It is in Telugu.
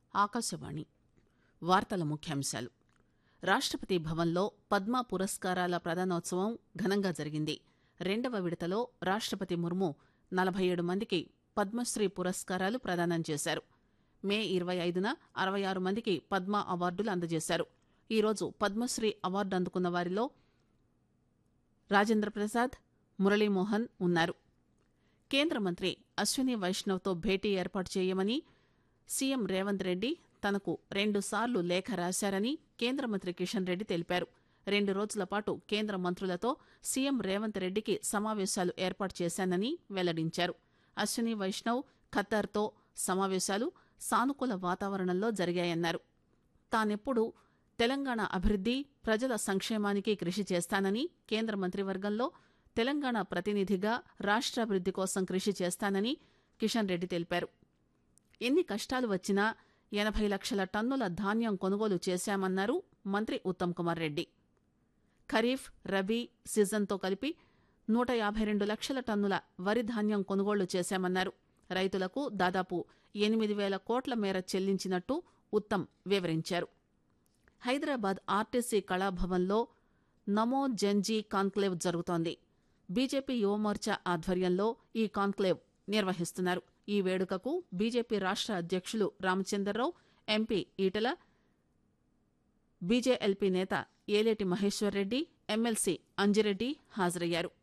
ఆకాశవాణి వార్తల ముఖ్యాంశాలు రాష్టపతి భవన్లో పద్మ పురస్కారాల ప్రదానోత్సవం ఘనంగా జరిగింది రెండవ విడతలో రాష్టపతి ముర్ము నలభై ఏడు మందికి పద్మశ్రీ పురస్కారాలు ప్రదానం చేశారు మే ఇరవై ఐదున అరవై ఆరు మందికి పద్మ అవార్డులు అందజేశారు ఈరోజు పద్మశ్రీ అవార్డు అందుకున్న వారిలో రాజేంద్ర ప్రసాద్ మురళీమోహన్ ఉన్నారు కేంద్ర మంత్రి అశ్విని వైష్ణవ్తో భేటీ ఏర్పాటు చేయమని సీఎం రేవంత్ రెడ్డి తనకు రెండుసార్లు లేఖ రాశారని కేంద్ర మంత్రి కిషన్ రెడ్డి తెలిపారు రెండు రోజుల పాటు కేంద్ర మంత్రులతో సీఎం రేవంత్ రెడ్డికి సమావేశాలు ఏర్పాటు చేశానని వెల్లడించారు అశ్విని వైష్ణవ్ ఖత్తర్తో సమావేశాలు సానుకూల వాతావరణంలో జరిగాయన్నారు తానెప్పుడు తెలంగాణ అభివృద్ది ప్రజల సంక్షేమానికి కృషి చేస్తానని కేంద్ర మంత్రివర్గంలో తెలంగాణ ప్రతినిధిగా రాష్ట్రాభివృద్ది కోసం కృషి చేస్తానని కిషన్ రెడ్డి తెలిపారు ఎన్ని కష్టాలు వచ్చినా ఎనభై లక్షల టన్నుల ధాన్యం కొనుగోలు చేశామన్నారు మంత్రి ఉత్తమ్ కుమార్ రెడ్డి ఖరీఫ్ రబీ సీజన్తో కలిపి నూట యాభై రెండు లక్షల టన్నుల వరి ధాన్యం కొనుగోళ్లు చేశామన్నారు రైతులకు దాదాపు ఎనిమిది వేల కోట్ల మేర చెల్లించినట్టు ఉత్తమ్ వివరించారు హైదరాబాద్ ఆర్టీసీ కళాభవన్లో నమో జన్జీ కాన్క్లేవ్ జరుగుతోంది బీజేపీ యువమోర్చా ఆధ్వర్యంలో ఈ కాన్క్లేవ్ నిర్వహిస్తున్నారు ఈ వేడుకకు బీజేపీ రాష్ట్ర అధ్యక్షులు రామచంద్రరావు ఎంపీ ఈటల బీజేఎల్పీ నేత ఏలేటి మహేశ్వర్ రెడ్డి ఎమ్మెల్సీ అంజిరెడ్డి హాజరయ్యారు